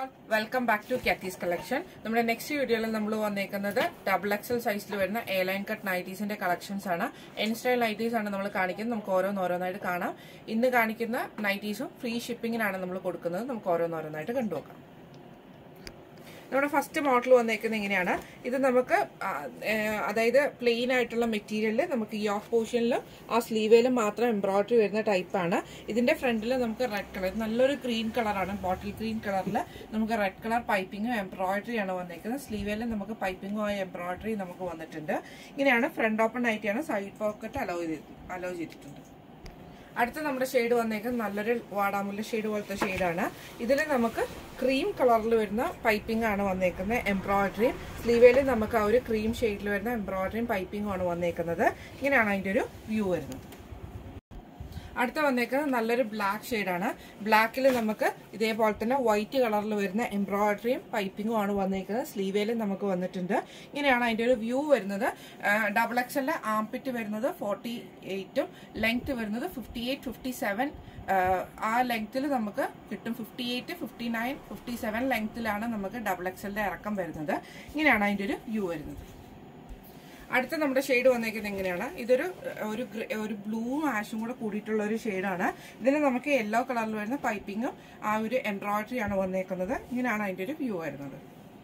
all welcome back to കാത്തീസ് collection നമ്മുടെ next വീഡിയോയിൽ നമ്മൾ വന്നേക്കുന്നത് ഡബിൾ എക്സൽ സൈസിൽ വരുന്ന എ ലൈൻ കട്ട് നൈറ്റീസിന്റെ കളക്ഷൻസ് ആണ് എൻ സ്റ്റൈൽ നൈറ്റീസ് ആണ് നമ്മൾ കാണിക്കുന്നത് നമുക്ക് ഓരോന്നോരോന്നായിട്ട് കാണാം ഇന്ന് കാണിക്കുന്ന നൈറ്റീസും ഫ്രീ ഷിപ്പിങ്ങിനാണ് നമ്മൾ കൊടുക്കുന്നത് നമുക്ക് ഓരോന്നോരോന്നായിട്ട് കണ്ടുനോക്കാം നമ്മുടെ ഫസ്റ്റ് മോഡൽ വന്നേക്കുന്നത് ഇങ്ങനെയാണ് ഇത് നമുക്ക് ആ, ഏഹ്, അതായത് പ്ലെയിൻ ആയിട്ടുള്ള മെറ്റീരിയലിൽ നമുക്ക് ഈ ഓഫ് പോർഷനിലും ആ സ്ലീവേലും മാത്രം എംബ്രോയിഡറി വരുന്ന ടൈപ്പാണ് ഇതിന്റെ ഫ്രണ്ടിൽ നമുക്ക് റെഡ് കളർ നല്ലൊരു ഗ്രീൻ കളറാണ് ബോട്ടിൽ ഗ്രീൻ കളറിൽ നമുക്ക് റെഡ് കളർ പൈപ്പിങ്ങും എംബ്രോയിഡറി ആണ് വന്നേക്കുന്നത് സ്ലീവേലും നമുക്ക് പൈപ്പിങ്ങും ആ എംബ്രോയിഡറി നമുക്ക് വന്നിട്ടുണ്ട് ഇങ്ങനെയാണ് ഫ്രണ്ട് ഓപ്പൺ ആയിട്ടാണ് സൈഡ് പോക്കറ്റ് അലോ ചെയ്ത് അലോ ചെയ്തിട്ടുണ്ട് അടുത്ത നമ്മുടെ ഷെയ്ഡ് വന്നേക്കുന്നത് നല്ലൊരു വാടാമുല്ല ഷെയ്ഡ് പോലത്തെ ഷെയ്ഡാണ് ഇതിൽ നമുക്ക് ക്രീം കളറിൽ വരുന്ന പൈപ്പിംഗ് ആണ് വന്നേക്കുന്നത് എംബ്രോയിഡറിയും സ്ലീവേല് നമുക്ക് ആ ഒരു ക്രീം ഷെയ്ഡിൽ വരുന്ന എംബ്രോയിഡറിയും പൈപ്പിംഗും ആണ് വന്നേക്കുന്നത് ഇങ്ങനെയാണ് അതിൻ്റെ ഒരു വ്യൂ വരുന്നത് അടുത്ത വന്നേക്കുന്നത് നല്ലൊരു ബ്ലാക്ക് ഷെയ്ഡാണ് ബ്ലാക്കിൽ നമുക്ക് ഇതേപോലെ തന്നെ വൈറ്റ് കളറിൽ വരുന്ന എംബ്രോയിഡറിയും പൈപ്പിങ്ങും ആണ് വന്നേക്കുന്നത് സ്ലീവേലും നമുക്ക് വന്നിട്ടുണ്ട് ഇങ്ങനെയാണ് അതിൻ്റെ ഒരു വ്യൂ വരുന്നത് ഡബിൾ എക്സലിലെ ആംപിറ്റ് വരുന്നത് ഫോർട്ടി എയ്റ്റും ലെങ്ത് വരുന്നത് ഫിഫ്റ്റി എയ്റ്റ് ഫിഫ്റ്റി സെവൻ ആ ലെങ്ത്തിൽ നമുക്ക് കിട്ടും fifty eight fifty nine fifty seven ലെങ്ത്തിലാണ് നമുക്ക് ഡബിൾ എക്സലിന്റെ ഇറക്കം വരുന്നത് ഇങ്ങനെയാണ് അതിൻ്റെ ഒരു വ്യൂ വരുന്നത് അടുത്ത നമ്മുടെ ഷെയ്ഡ് വന്നേക്കുന്നത് എങ്ങനെയാണ് ഇതൊരു ഒരു ഗ്ര- ഒരു ബ്ലൂ ആഷും കൂടെ കൂടിയിട്ടുള്ള ഒരു ഷെയ്ഡാണ് ഇതിൽ നമുക്ക് യെല്ലോ കളറിൽ വരുന്ന പൈപ്പിങ്ങും ആ ഒരു എംബ്രോയിഡറി ആണ് വന്നേക്കുന്നത് ഇങ്ങനെയാണ് അതിന്റെ ഒരു വ്യൂ വരുന്നത്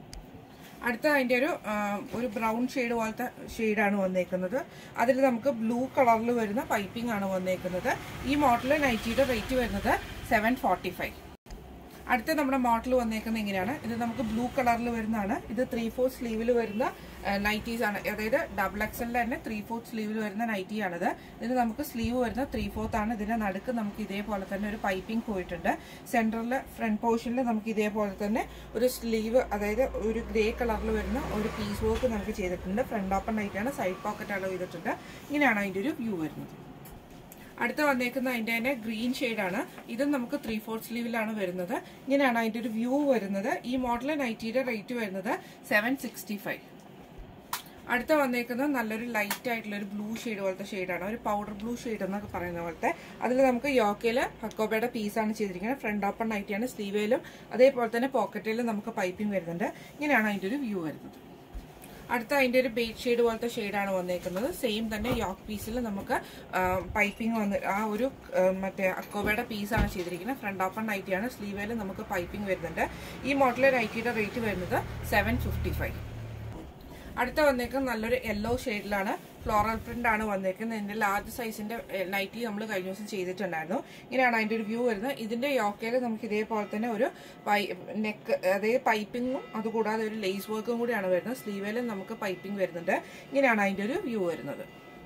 അടുത്ത അതിന്റെ ഒരു ആ, ഒരു ബ്രൗൺ ഷെയ്ഡ് പോലത്തെ ഷെയ്ഡാണ് വന്നേക്കുന്നത് അതിൽ നമുക്ക് ബ്ലൂ കളറിൽ വരുന്ന പൈപ്പിംഗ് ആണ് വന്നേക്കുന്നത് ഈ മോഡൽ നൈറ്റിയുടെ റേറ്റ് വരുന്നത് സെവൻ ഫോർട്ടി ഫൈവ് അടുത്ത നമ്മുടെ മോഡൽ വന്നേക്കുന്നത് ഇങ്ങനെയാണ് ഇത് നമുക്ക് ബ്ലൂ കളറിൽ വരുന്നതാണ് ഇത് ത്രീ ഫോർത്ത് സ്ലീവിൽ വരുന്ന നൈറ്റീസ് ആണ് അതായത് ഡബിൾ എക്സലിൽ തന്നെ ത്രീ ഫോർത്ത് സ്ലീവിൽ വരുന്ന നൈറ്റി ആണിത് ഇതിന് നമുക്ക് സ്ലീവ് വരുന്ന ത്രീ ഫോർത്ത് ആണ് ഇതിന്റെ നടുക്ക് നമുക്ക് ഇതേപോലെ തന്നെ ഒരു പൈപ്പിംഗ് പോയിട്ടുണ്ട് സെന്ററിൽ ഫ്രണ്ട് പോർഷനിൽ നമുക്ക് ഇതേപോലെ തന്നെ ഒരു സ്ലീവ് അതായത് ഒരു ഗ്രേ കളറിൽ വരുന്ന ഒരു പീസ് വർക്ക് നമുക്ക് ചെയ്തിട്ടുണ്ട് ഫ്രണ്ട് ഓപ്പൺ നൈറ്റാണ് സൈഡ് പോക്കറ്റ് അളവ് ചെയ്തിട്ടുണ്ട് ഇങ്ങനെയാണ് അതിന്റെ ഒരു വ്യൂ വരുന്നത് അടുത്ത വന്നേക്കുന്ന അതിന്റെ തന്നെ ഗ്രീൻ ആണ് ഇതും നമുക്ക് ത്രീ ഫോർത്ത് സ്ലീവിലാണ് വരുന്നത് ഇങ്ങനെയാണ് അതിന്റെ ഒരു വ്യൂ വരുന്നത് ഈ മോഡൽ നൈറ്റിയുടെ റേറ്റ് വരുന്നത് സെവൻ സിക്സ്റ്റി ഫൈവ് അടുത്ത വന്നേക്കുന്നത് നല്ലൊരു ലൈറ്റ് ആയിട്ടുള്ള ഒരു ബ്ലൂ ഷെയ്ഡ് പോലത്തെ ഷെയ്ഡാണ് ഒരു പൗഡർ ബ്ലൂ ഷെയ്ഡ് എന്നൊക്കെ പറയുന്ന പോലത്തെ അതിൽ നമുക്ക് യോക്കയില് ഹക്കോബയുടെ പീസാണ് ചെയ്തിരിക്കുന്നത് ഫ്രണ്ട് ഓപ്പൺ നൈറ്റിയാണ് സ്ലീവേലും അതേപോലെ തന്നെ പോക്കറ്റിലും നമുക്ക് പൈപ്പിംഗ് വരുന്നുണ്ട് ഇങ്ങനെയാണ് അതിന്റെ ഒരു വ്യൂ വരുന്നത് അടുത്ത അതിന്റെ ഒരു ബേറ്റ് ഷെയ്ഡ് പോലത്തെ ഷെയ്ഡാണ് വന്നേക്കുന്നത് സെയിം തന്നെ യോക്ക് പീസിൽ നമുക്ക് പൈപ്പിംഗ് വന്ന് ആ ഒരു ആ, മറ്റേ അക്കോബയുടെ പീസാണ് ചെയ്തിരിക്കുന്നത് ഫ്രണ്ട് ഓപ്പൺ നൈറ്റിയാണ് സ്ലീവേല് നമുക്ക് പൈപ്പിംഗ് വരുന്നുണ്ട് ഈ മോഡലിലെ നൈറ്റിയുടെ റേറ്റ് വരുന്നത് സെവൻ ഫിഫ്റ്റി ഫൈവ് അടുത്ത വന്നേക്കുന്നത് നല്ലൊരു യെല്ലോ ഷെയ്ഡിലാണ് ഫ്ലോറൽ പ്രിന്റ് ആണ് വന്നേക്കുന്നത് ഇതിന്റെ ലാർജ് സൈസിന്റെ നൈറ്റി നമ്മൾ കഴിഞ്ഞ ദിവസം ചെയ്തിട്ടുണ്ടായിരുന്നു ഇങ്ങനെയാണ് അതിന്റെ ഒരു വ്യൂ വരുന്നത് ഇതിന്റെ യോക്കയിൽ നമുക്ക് ഇതേപോലെ തന്നെ ഒരു നെക്ക് അതായത് പൈപ്പിങ്ങും അതുകൂടാതെ ഒരു ലേസ് വർക്കും കൂടിയാണ് വരുന്നത് സ്ലീവേലും നമുക്ക് പൈപ്പിംഗ് വരുന്നുണ്ട് ഇങ്ങനെയാണ് അതിന്റെ ഒരു വ്യൂ വരുന്നത്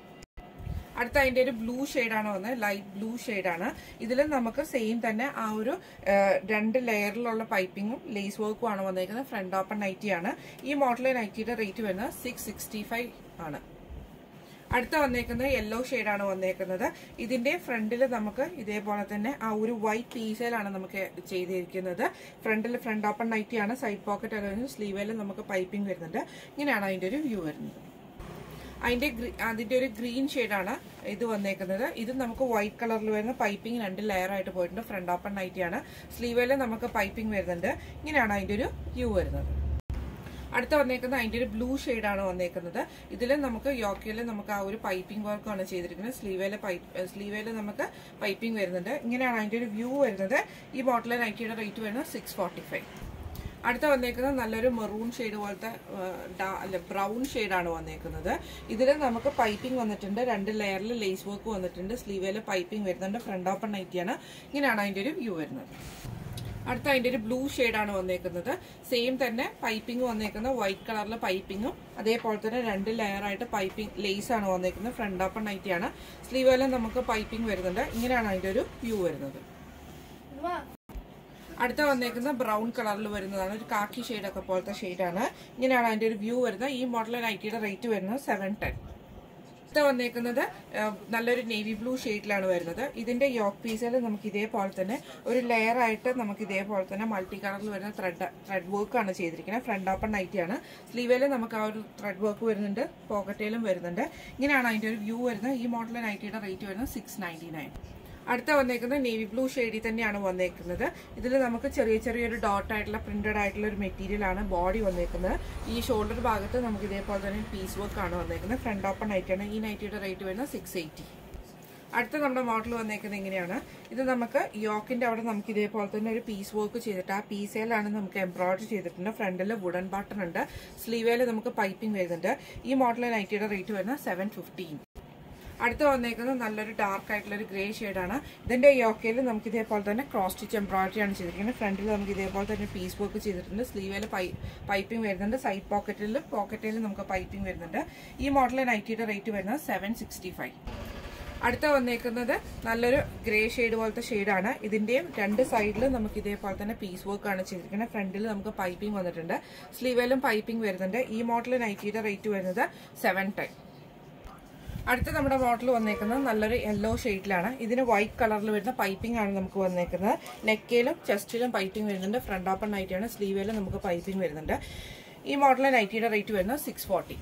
അടുത്ത അതിന്റെ ഒരു ബ്ലൂ ആണ് വന്നത് ലൈറ്റ് ബ്ലൂ ആണ് ഇതിൽ നമുക്ക് സെയിം തന്നെ ആ ഒരു ആ, രണ്ട് ലെയറിലുള്ള പൈപ്പിങ്ങും ലേസ് വർക്കും ആണ് വന്നേക്കുന്നത് ഫ്രണ്ട് ഓപ്പൺ നൈറ്റിയാണ് ഈ മോഡലിലെ നൈറ്റിയുടെ റേറ്റ് വരുന്നത് സിക്സ് സിക്സ്റ്റി ഫൈവ് ആണ് അടുത്ത വന്നേക്കുന്നത് യെല്ലോ ആണ് വന്നേക്കുന്നത് ഇതിന്റെ ഫ്രണ്ടിൽ നമുക്ക് ഇതേപോലെ തന്നെ ആ ഒരു വൈറ്റ് പീസയിലാണ് നമുക്ക് ചെയ്തിരിക്കുന്നത് ഫ്രണ്ടിൽ ഫ്രണ്ട് ഓപ്പൺ നൈറ്റിയാണ് സൈഡ് പോക്കറ്റ് അല്ലെങ്കിൽ സ്ലീവേൽ നമുക്ക് പൈപ്പിംഗ് വരുന്നുണ്ട് ഇങ്ങനെയാണ് അതിന്റെ ഒരു വ്യൂ വരുന്നത് അതിന്റെ ഗ്രീ- അതിന്റെ ഒരു ഗ്രീൻ ആണ് ഇത് വന്നേക്കുന്നത് ഇത് നമുക്ക് വൈറ്റ് കളറിൽ വരുന്ന പൈപ്പിംഗ് രണ്ട് ലെയർ ആയിട്ട് പോയിട്ടുണ്ട് ഫ്രണ്ട് ഓപ്പൺ നൈറ്റിയാണ് സ്ലീവേല് നമുക്ക് പൈപ്പിംഗ് വരുന്നുണ്ട് ഇങ്ങനെയാണ് അതിന്റെ ഒരു വ്യൂ വരുന്നത് അടുത്ത വന്നേക്കുന്നത് അതിന്റെ ഒരു ബ്ലൂ ആണ് വന്നേക്കുന്നത് ഇതിൽ നമുക്ക് യോക്കയിൽ നമുക്ക് ആ ഒരു പൈപ്പിംഗ് വർക്കാണ് ചെയ്തിരിക്കുന്നത് സ്ലീവേല് പൈപ്പ് സ്ലീവേല് നമുക്ക് പൈപ്പിംഗ് വരുന്നുണ്ട് ഇങ്ങനെയാണ് അതിന്റെ ഒരു വ്യൂ വരുന്നത് ഈ ബോട്ടിലെ നൈറ്റിയുടെ റേറ്റ് വരുന്നത് സിക്സ് ഫോർട്ടി ഫൈവ് അടുത്ത വന്നേക്കുന്നത് നല്ലൊരു മെറൂൺ ഷെയ്ഡ് പോലത്തെ ആ, ഡാ- അല്ല ബ്രൗൺ ആണ് വന്നേക്കുന്നത് ഇതിൽ നമുക്ക് പൈപ്പിംഗ് വന്നിട്ടുണ്ട് രണ്ട് ലെയറിൽ ലേസ് വർക്ക് വന്നിട്ടുണ്ട് സ്ലീവേല് പൈപ്പിംഗ് വരുന്നുണ്ട് ഫ്രണ്ട് ഓപ്പൺ നൈറ്റിയാണ് ഇങ്ങനെയാണ് അതിന്റെ ഒരു വ്യൂ വരുന്നത് അടുത്ത അതിന്റെ ഒരു ബ്ലൂ ആണ് വന്നേക്കുന്നത് സെയിം തന്നെ പൈപ്പിംഗ് വന്നേക്കുന്നത് വൈറ്റ് കളറിലെ പൈപ്പിങ്ങും അതേപോലെ തന്നെ രണ്ട് ലെയർ ആയിട്ട് പൈപ്പിംഗ് ലേസ് ആണ് വന്നേക്കുന്നത് ഫ്രണ്ട് ഓപ്പൺ നൈറ്റിയാണ് സ്ലീവേലും നമുക്ക് പൈപ്പിംഗ് വരുന്നുണ്ട് ഇങ്ങനെയാണ് അതിന്റെ ഒരു വ്യൂ വരുന്നത് അടുത്ത വന്നേക്കുന്ന ബ്രൗൺ കളറിൽ വരുന്നതാണ് ഒരു കാക്കി ഷെയ്ഡ് ഒക്കെ പോലത്തെ ഷെയ്ഡാണ് ഇങ്ങനെയാണ് അതിന്റെ ഒരു വ്യൂ വരുന്നത് ഈ മോഡൽ നൈറ്റിയുടെ റേറ്റ് വരുന്നത് സെവൻ ടെൻ അടുത്ത വന്നേക്കുന്നത് ആ, നല്ലൊരു നേവി ബ്ലൂ ഷെയ്ഡിലാണ് വരുന്നത് ഇതിന്റെ യോക്ക് പീസിൽ നമുക്ക് ഇതേപോലെ തന്നെ ഒരു ലെയർ ആയിട്ട് നമുക്ക് ഇതേപോലെ തന്നെ മൾട്ടി കളറിൽ വരുന്ന ത്രെഡ് ത്രെഡ് വർക്ക് ആണ് ചെയ്തിരിക്കുന്നത് ഫ്രണ്ട് ഓപ്പൺ നൈറ്റിയാണ് സ്ലീവേല് നമുക്ക് ആ ഒരു ത്രെഡ് വർക്ക് വരുന്നുണ്ട് പോക്കറ്റേലും വരുന്നുണ്ട് ഇങ്ങനെയാണ് അതിന്റെ ഒരു വ്യൂ വരുന്നത് ഈ മോഡൽ നൈറ്റിയുടെ റേറ്റ് വരുന്നത് സിക്സ് നയൻറ്റി നയൻ അടുത്ത വന്നേക്കുന്നത് നേവി ബ്ലൂ ഷെയ്ഡിൽ തന്നെയാണ് വന്നേക്കുന്നത് ഇതിൽ നമുക്ക് ചെറിയ ചെറിയൊരു ഡോട്ട് ആയിട്ടുള്ള പ്രിന്റഡ് ആയിട്ടുള്ള ഒരു മെറ്റീരിയൽ ആണ് ബോഡി വന്നേക്കുന്നത് ഈ ഷോൾഡർ ഭാഗത്ത് നമുക്ക് ഇതേപോലെ തന്നെ പീസ് വർക്ക് ആണ് വന്നേക്കുന്നത് ഫ്രണ്ട് ഓപ്പൺ നൈറ്റാണ് ഈ നൈറ്റിയുടെ റേറ്റ് വരുന്നത് സിക്സ് എയ്റ്റി അടുത്ത നമ്മുടെ മോഡൽ വന്നേക്കുന്നത് ഇങ്ങനെയാണ് ഇത് നമുക്ക് യോക്കിന്റെ അവിടെ നമുക്ക് ഇതേപോലെ തന്നെ ഒരു പീസ് വർക്ക് ചെയ്തിട്ട് ആ പീസയിലാണ് നമുക്ക് എംബ്രോയിഡറി ചെയ്തിട്ടുണ്ട് ഫ്രണ്ടിൽ വുഡൻ ബട്ടൺ ഉണ്ട് സ്ലീവേൽ നമുക്ക് പൈപ്പിംഗ് വരുന്നുണ്ട് ഈ മോഡൽ നൈറ്റിയുടെ റേറ്റ് വരുന്നത് സെവൻ ഫിഫ്റ്റീൻ അടുത്ത് വന്നേക്കുന്നത് നല്ലൊരു ഡാർക്ക് ആയിട്ടുള്ള ഒരു ഗ്രേ ഷെയ്ഡാണ് ഇതിന്റെ യോക്കയിൽ നമുക്ക് ഇതേപോലെ തന്നെ ക്രോസ് സ്റ്റിച്ച് എംബ്രോയിഡറി ആണ് ചെയ്തിരിക്കുന്നത് ഫ്രണ്ടിൽ നമുക്ക് ഇതേപോലെ തന്നെ പീസ് വർക്ക് ചെയ്തിട്ടുണ്ട് സ്ലീവിൽ പൈപ്പിംഗ് വരുന്നുണ്ട് സൈഡ് പോക്കറ്റിൽ പോക്കറ്റിൽ നമുക്ക് പൈപ്പിംഗ് വരുന്നുണ്ട് ഈ മോഡൽ നൈറ്റിയുടെ റേറ്റ് വരുന്നത് സെവൻ സിക്സ്റ്റി ഫൈവ് അടുത്ത വന്നേക്കുന്നത് നല്ലൊരു ഗ്രേ ഷെയ്ഡ് പോലത്തെ ഷെയ്ഡാണ് ഇതിന്റെയും രണ്ട് സൈഡിലും നമുക്ക് ഇതേപോലെ തന്നെ പീസ് വർക്ക് ആണ് ചെയ്തിരിക്കുന്നത് ഫ്രണ്ടിൽ നമുക്ക് പൈപ്പിംഗ് വന്നിട്ടുണ്ട് സ്ലീവിലും പൈപ്പിംഗ് വരുന്നുണ്ട് ഈ മോഡൽ നൈറ്റിയുടെ റേറ്റ് വരുന്നത് സെവൻ ടെൻ അടുത്ത നമ്മുടെ മോഡൽ വന്നേക്കുന്നത് നല്ലൊരു യെല്ലോ ഷെയ്ഡിലാണ് ഇതിന് വൈറ്റ് കളറിൽ വരുന്ന പൈപ്പിംഗ് ആണ് നമുക്ക് വന്നേക്കുന്നത് നെക്കയിലും ചെസ്റ്റിലും പൈപ്പിംഗ് വരുന്നുണ്ട് ഫ്രണ്ട് ഓപ്പൺ നൈറ്റിയാണ് സ്ലീവിലും നമുക്ക് പൈപ്പിംഗ് വരുന്നുണ്ട് ഈ മോഡൽ നൈറ്റിയുടെ റേറ്റ് വരുന്നത് സിക്സ് ഫോർട്ടി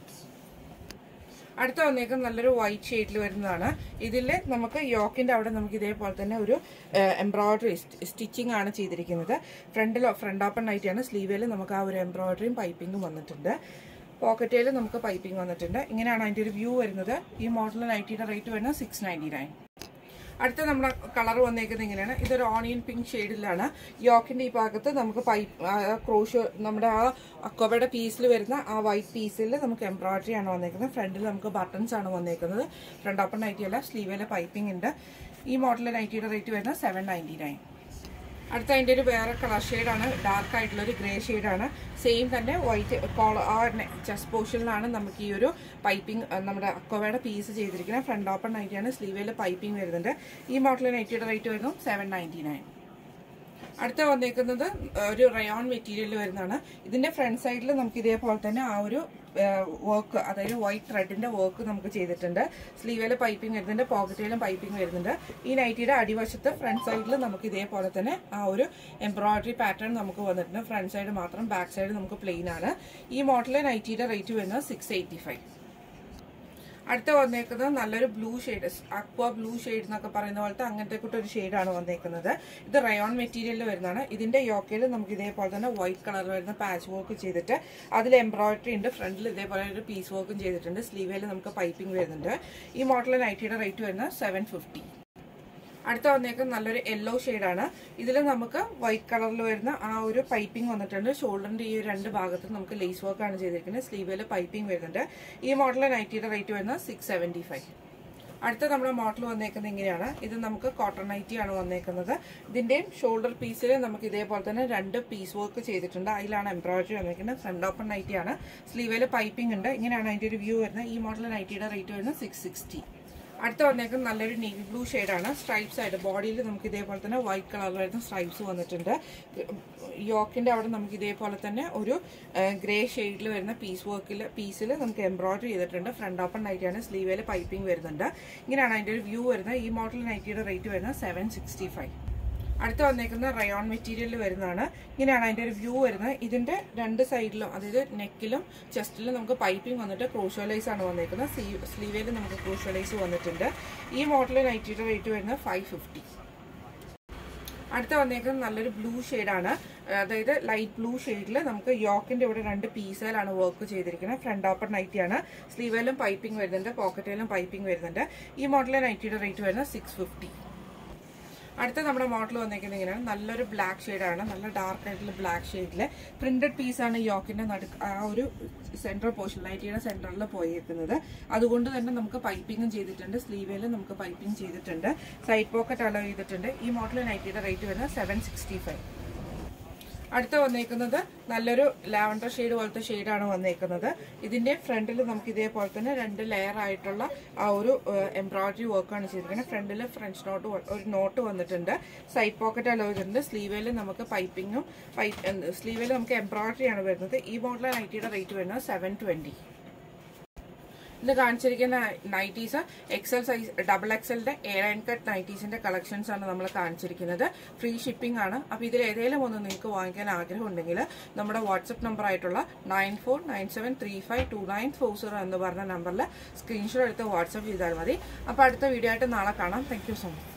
അടുത്ത വന്നേക്കുന്നത് നല്ലൊരു വൈറ്റ് ഷെയ്ഡിൽ വരുന്നതാണ് ഇതിൽ നമുക്ക് യോക്കിന്റെ അവിടെ നമുക്ക് ഇതേപോലെ തന്നെ ഒരു എംബ്രോയിഡറി സ്റ്റിച്ചിങ് ആണ് ചെയ്തിരിക്കുന്നത് ഫ്രണ്ടിലോ ഫ്രണ്ട് ഓപ്പൺ ആയിട്ടാണ് സ്ലീവിൽ നമുക്ക് ആ ഒരു എംബ്രോയിഡറിയും പൈപ്പിങ്ങും വന്നിട്ടുണ്ട് പോക്കറ്റയിൽ നമുക്ക് പൈപ്പിംഗ് വന്നിട്ടുണ്ട് ഇങ്ങനെയാണ് അതിന്റെ ഒരു വ്യൂ വരുന്നത് ഈ മോഡൽ നൈറ്റിയുടെ റേറ്റ് വരുന്നത് സിക്സ് നയൻറ്റി നയൻ അടുത്ത നമ്മുടെ കളർ വന്നേക്കുന്നത് ഇങ്ങനെയാണ് ഇതൊരു ഓണിയൻ പിങ്ക് ഷെയ്ഡിലാണ് യോക്കിന്റെ ഈ ഭാഗത്ത് നമുക്ക് പൈപ്പ് ക്രോഷ് നമ്മുടെ ആ അക്കോബയുടെ പീസിൽ വരുന്ന ആ വൈറ്റ് പീസിൽ നമുക്ക് എംബ്രോയിഡറി ആണ് വന്നേക്കുന്നത് ഫ്രണ്ടിൽ നമുക്ക് ബട്ടൺസ് ആണ് വന്നേക്കുന്നത് ഫ്രണ്ട് ഓപ്പൺ നൈറ്റി അല്ല സ്ലീവിലെ പൈപ്പിംഗ് ഉണ്ട് ഈ മോഡൽ നൈറ്റിയുടെ റേറ്റ് വരുന്നത് സെവൻ നയൻറ്റി നയൻ അടുത്ത അതിൻ്റെ ഒരു വേറെ കളർ ഷെയ്ഡാണ് ഡാർക്ക് ആയിട്ടുള്ള ഒരു ഗ്രേ ഷെയ്ഡാണ് സെയിം തന്നെ വൈറ്റ് കോളർ ആ ചെസ്റ്റ് പോർഷനിലാണ് നമുക്ക് ഈ ഒരു പൈപ്പിംഗ് നമ്മുടെ അക്കോവയുടെ പീസ് ചെയ്തിരിക്കുന്നത് ഫ്രണ്ട് ഓപ്പൺ നൈറ്റിയാണ് സ്ലീവിൽ പൈപ്പിംഗ് വരുന്നുണ്ട് ഈ മോഡൽ നൈറ്റിയുടെ റേറ്റ് വരുന്നു സെവൻ നയൻറ്റി നയൻ അടുത്ത വന്നേക്കുന്നത് ഒരു റയോൺ മെറ്റീരിയൽ വരുന്നതാണ് ഇതിന്റെ ഫ്രണ്ട് സൈഡിൽ നമുക്ക് ഇതേപോലെ തന്നെ ആ ഒരു വർക്ക് അതായത് വൈറ്റ് ത്രെഡിന്റെ വർക്ക് നമുക്ക് ചെയ്തിട്ടുണ്ട് സ്ലീവിൽ പൈപ്പിംഗ് വരുന്നുണ്ട് പോക്കറ്റിലും പൈപ്പിംഗ് വരുന്നുണ്ട് ഈ നൈറ്റിയുടെ അടിവശത്ത് ഫ്രണ്ട് സൈഡിൽ നമുക്ക് ഇതേപോലെ തന്നെ ആ ഒരു എംബ്രോയിഡറി പാറ്റേൺ നമുക്ക് വന്നിട്ടുണ്ട് ഫ്രണ്ട് സൈഡ് മാത്രം ബാക്ക് സൈഡ് നമുക്ക് പ്ലെയിൻ ആണ് ഈ മോഡലിലെ നൈറ്റിയുടെ റേറ്റ് വരുന്നത് സിക്സ് എയ്റ്റി ഫൈവ് അടുത്ത വന്നേക്കുന്നത് നല്ലൊരു blue shade aqua blue shade എന്നൊക്കെ പറയുന്ന പോലത്തെ അങ്ങനത്തെ കൂട്ട് ഒരു ഷെയ്ഡാണ് വന്നേക്കുന്നത് ഇത് റയോൺ മെറ്റീരിയലിൽ വരുന്നതാണ് ഇതിന്റെ യോക്കയിൽ നമുക്ക് ഇതേപോലെ തന്നെ വൈറ്റ് കളർ വരുന്ന പാച്ച് വർക്ക് ചെയ്തിട്ട് അതിൽ എംബ്രോയിഡറി ഉണ്ട് ഫ്രണ്ടിൽ ഇതേപോലെ ഒരു പീസ് വർക്കും ചെയ്തിട്ടുണ്ട് സ്ലീവിൽ നമുക്ക് പൈപ്പിംഗ് വരുന്നുണ്ട് ഈ മോഡൽ നൈറ്റിയുടെ റേറ്റ് വരുന്നത് സെവൻ ഫിഫ്റ്റി അടുത്ത വന്നേക്കുന്നത് നല്ലൊരു യെല്ലോ ഷെയ്ഡാണ് ഇതിൽ നമുക്ക് വൈറ്റ് കളറിൽ വരുന്ന ആ ഒരു പൈപ്പിംഗ് വന്നിട്ടുണ്ട് ഷോൾഡറിന്റെ ഈ രണ്ട് ഭാഗത്ത് നമുക്ക് ലേസ് വർക്ക് ആണ് ചെയ്തിരിക്കുന്നത് സ്ലീവിൽ പൈപ്പിംഗ് വരുന്നുണ്ട് ഈ മോഡൽ നൈറ്റിയുടെ റേറ്റ് വരുന്നത് സിക്സ് സെവൻറ്റി ഫൈവ് അടുത്ത നമ്മുടെ മോഡൽ വന്നേക്കുന്നത് ഇങ്ങനെയാണ് ഇത് നമുക്ക് കോട്ടൺ നൈറ്റി ആണ് വന്നേക്കുന്നത് ഇതിന്റെയും ഷോൾഡർ പീസിൽ നമുക്ക് ഇതേപോലെ തന്നെ രണ്ട് പീസ് വർക്ക് ചെയ്തിട്ടുണ്ട് അതിലാണ് എംബ്രോയിഡറി വന്നിരിക്കുന്നത് ഫ്രണ്ട് ഓപ്പൺ നൈറ്റി ആണ് സ്ലീവിൽ പൈപ്പിംഗ് ഉണ്ട് ഇങ്ങനെയാണ് അതിന്റെ ഒരു വ്യൂ വരുന്നത് ഈ മോഡൽ നൈറ്റിയുടെ റേറ്റ് വരുന്നത് സിക്സ് സിക്സ്റ്റി അടുത്ത വന്നേക്കുന്നത് നല്ലൊരു നേവി ബ്ലൂ ഷെയ്ഡാണ് സ്ട്രൈപ്സ് ആയിട്ട് ബോഡിയിൽ നമുക്ക് ഇതേപോലെ തന്നെ വൈറ്റ് കളർ വരുന്ന സ്ട്രൈപ്സ് വന്നിട്ടുണ്ട് യോക്കിന്റെ അവിടെ നമുക്ക് ഇതേപോലെ തന്നെ ഒരു ഗ്രേ ഷെയ്ഡിൽ വരുന്ന പീസ് വർക്കിൽ പീസിൽ നമുക്ക് എംബ്രോയിഡറി ചെയ്തിട്ടുണ്ട് ഫ്രണ്ട് ഓപ്പൺ നൈറ്റിയാണ് സ്ലീവിൽ പൈപ്പിംഗ് വരുന്നുണ്ട് ഇങ്ങനെയാണ് അതിന്റെ ഒരു വ്യൂ വരുന്നത് ഈ മോഡൽ നൈറ്റിയുടെ റേറ്റ് വരുന്നത് സെവൻ സിക്സ്റ്റി ഫൈവ് അടുത്ത വന്നേക്കുന്ന റയോൺ മെറ്റീരിയലിൽ വരുന്നതാണ് ഇങ്ങനെയാണ് അതിന്റെ ഒരു വ്യൂ വരുന്നത് ഇതിന്റെ രണ്ട് സൈഡിലും അതായത് നെക്കിലും ചെസ്റ്റിലും നമുക്ക് പൈപ്പിംഗ് വന്നിട്ട് ക്രൂഷ്യലൈസ് ആണ് വന്നേക്കുന്നത് സ്ലീവിൽ നമുക്ക് ക്രൂഷ്യലൈസ് വന്നിട്ടുണ്ട് ഈ മോഡൽ നൈറ്റിയുടെ റേറ്റ് വരുന്നത് ഫൈവ് ഫിഫ്റ്റി അടുത്ത വന്നേക്കുന്നത് നല്ലൊരു ബ്ലൂ ഷെയ്ഡാണ് അതായത് ലൈറ്റ് ബ്ലൂ ഷെയ്ഡിൽ നമുക്ക് യോക്കിന്റെ ഇവിടെ രണ്ട് പീസിലാണ് വർക്ക് ചെയ്തിരിക്കുന്നത് ഫ്രണ്ട് ഓപ്പൺ നൈറ്റിയാണ് സ്ലീവിലും പൈപ്പിംഗ് വരുന്നുണ്ട് പോക്കറ്റിലും പൈപ്പിംഗ് വരുന്നുണ്ട് ഈ മോഡലിലെ നൈറ്റിയുടെ റേറ്റ് വരുന്നത് സിക്സ് ഫിഫ്റ്റി അടുത്ത നമ്മുടെ മോഡൽ വന്നിരിക്കുന്നത് ഇങ്ങനെയാണ് നല്ലൊരു ബ്ലാക്ക് ഷെയ്ഡാണ് നല്ല ഡാർക്ക് ആയിട്ടുള്ള ബ്ലാക്ക് ഷെയ്ഡിൽ പ്രിന്റഡ് പീസാണ് യോക്കിന്റെ നടുക്ക് ആ ഒരു സെൻട്രൽ പോർഷൻ നൈറ്റിയുടെ സെന്ററിൽ പോയിരിക്കുന്നത് അതുകൊണ്ട് തന്നെ നമുക്ക് പൈപ്പിംഗും ചെയ്തിട്ടുണ്ട് സ്ലീവിൽ നമുക്ക് പൈപ്പിംഗ് ചെയ്തിട്ടുണ്ട് സൈഡ് പോക്കറ്റ് അലോ ചെയ്തിട്ടുണ്ട് ഈ മോഡൽ നൈറ്റിയുടെ റേറ്റ് വരുന്നത് സെവൻ സിക്സ്റ്റി ഫൈവ് അടുത്ത വന്നേക്കുന്നത് നല്ലൊരു ലാവൻഡർ ഷെയ്ഡ് പോലത്തെ ഷെയ്ഡാണ് വന്നേക്കുന്നത് ഇതിന്റെ ഫ്രണ്ടിൽ നമുക്ക് ഇതേപോലെ തന്നെ രണ്ട് ലെയർ ആയിട്ടുള്ള ആ ഒരു എംബ്രോയിഡറി വർക്കാണ് ചെയ്തിരിക്കുന്നത് ഫ്രണ്ടിൽ ഫ്രഞ്ച് നോട്ട് ഒരു നോട്ട് വന്നിട്ടുണ്ട് സൈഡ് പോക്കറ്റ് അലോ ചെയ്തിട്ടുണ്ട് സ്ലീവിൽ നമുക്ക് പൈപ്പിങ്ങും സ്ലീവിൽ നമുക്ക് എംബ്രോയിഡറി ആണ് വരുന്നത് ഈ മോഡൽ നൈറ്റിയുടെ റേറ്റ് വരുന്നത് സെവൻ ട്വന്റി ഇന്ന് കാണിച്ചിരിക്കുന്ന നൈറ്റീസ് എക്സൽ സൈസ് ഡബിൾ എക്സലിന്റെ എയർ കട്ട് നൈറ്റീസിന്റെ കളക്ഷൻസ് ആണ് നമ്മൾ കാണിച്ചിരിക്കുന്നത് ഫ്രീ ഷിപ്പിംഗ് ആണ് അപ്പൊ ഇതിൽ ഏതെങ്കിലും ഒന്ന് നിങ്ങൾക്ക് വാങ്ങിക്കാൻ ആഗ്രഹം ഉണ്ടെങ്കിൽ നമ്മുടെ വാട്സപ്പ് നമ്പർ ആയിട്ടുള്ള nine four nine seven three five two nine four zero എന്ന് പറഞ്ഞ നമ്പറിൽ സ്ക്രീൻഷോട്ട് എടുത്ത് വാട്സപ്പ് ചെയ്താൽ മതി അപ്പൊ അടുത്ത വീഡിയോ ആയിട്ട് നാളെ കാണാം താങ്ക് സോ മച്ച്